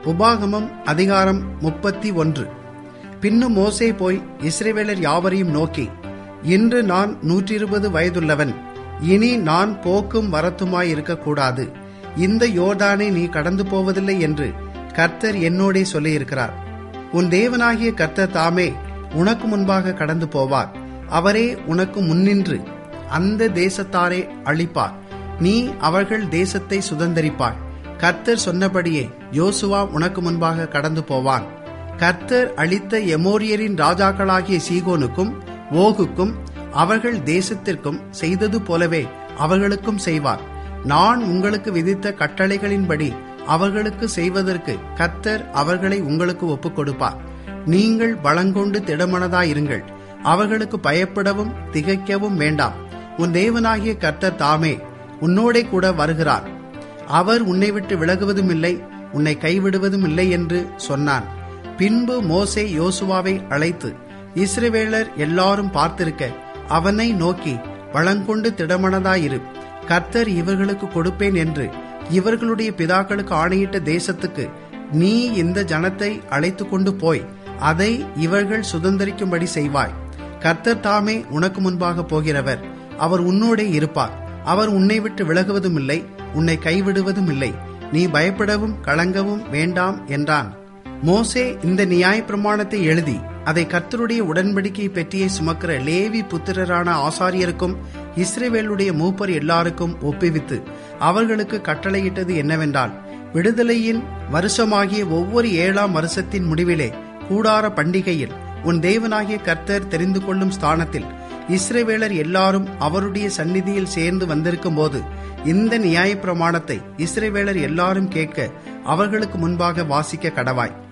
உபாகமம் அதிகாரம் முப்பத்தி ஒன்று பின்னும் மோசே போய் இஸ்ரேவேலர் யாவரையும் நோக்கி இன்று நான் நூற்றி இருபது வயதுள்ளவன் இனி நான் போக்கும் வரத்துமாய் இருக்கக்கூடாது இந்த யோர்தானை நீ கடந்து போவதில்லை என்று கர்த்தர் என்னோடே சொல்லியிருக்கிறார் உன் தேவனாகிய கர்த்தர் தாமே உனக்கு முன்பாக கடந்து போவார் அவரே உனக்கு முன்னின்று அந்த தேசத்தாரே அழிப்பார் நீ அவர்கள் தேசத்தை சுதந்தரிப்பாய் கர்த்தர் சொன்னபடியே யோசுவா உனக்கு முன்பாக கடந்து போவான் கர்த்தர் அளித்த எமோரியரின் ராஜாக்களாகிய சீகோனுக்கும் ஓகுக்கும் அவர்கள் தேசத்திற்கும் செய்தது போலவே அவர்களுக்கும் செய்வார் நான் உங்களுக்கு விதித்த கட்டளைகளின்படி அவர்களுக்கு செய்வதற்கு கர்த்தர் அவர்களை உங்களுக்கு ஒப்புக் கொடுப்பார் நீங்கள் பலங்கொண்டு திடமனதாயிருங்கள் அவர்களுக்கு பயப்படவும் திகைக்கவும் வேண்டாம் உன் தேவனாகிய கர்த்தர் தாமே உன்னோடே கூட வருகிறார் அவர் உன்னை விட்டு விலகுவதும் இல்லை உன்னை கைவிடுவதும் இல்லை என்று சொன்னான் பின்பு மோசே யோசுவாவை அழைத்து இஸ்ரவேலர் எல்லாரும் பார்த்திருக்க அவனை நோக்கி வளங்கொண்டு திடமனதாயிரு கர்த்தர் இவர்களுக்கு கொடுப்பேன் என்று இவர்களுடைய பிதாக்களுக்கு ஆணையிட்ட தேசத்துக்கு நீ இந்த ஜனத்தை அழைத்து கொண்டு போய் அதை இவர்கள் சுதந்திரிக்கும்படி செய்வாய் கர்த்தர் தாமே உனக்கு முன்பாக போகிறவர் அவர் உன்னோடே இருப்பார் அவர் உன்னை விட்டு விலகுவதும் இல்லை உன்னை கைவிடுவதும் இல்லை நீ பயப்படவும் கலங்கவும் வேண்டாம் என்றான் மோசே இந்த நியாய பிரமாணத்தை எழுதி அதை கர்த்தருடைய உடன்படிக்கை பெட்டியை சுமக்கிற லேவி புத்திரரான ஆசாரியருக்கும் இஸ்ரேவேலுடைய மூப்பர் எல்லாருக்கும் ஒப்புவித்து அவர்களுக்கு கட்டளையிட்டது என்னவென்றால் விடுதலையின் வருஷமாகிய ஒவ்வொரு ஏழாம் வருஷத்தின் முடிவிலே கூடார பண்டிகையில் உன் தேவனாகிய கர்த்தர் தெரிந்து கொள்ளும் ஸ்தானத்தில் இஸ்ரேவேலர் எல்லாரும் அவருடைய சந்நிதியில் சேர்ந்து வந்திருக்கும் போது இந்த நியாய பிரமாணத்தை இஸ்ரேவேலர் எல்லாரும் கேட்க அவர்களுக்கு முன்பாக வாசிக்க கடவாய்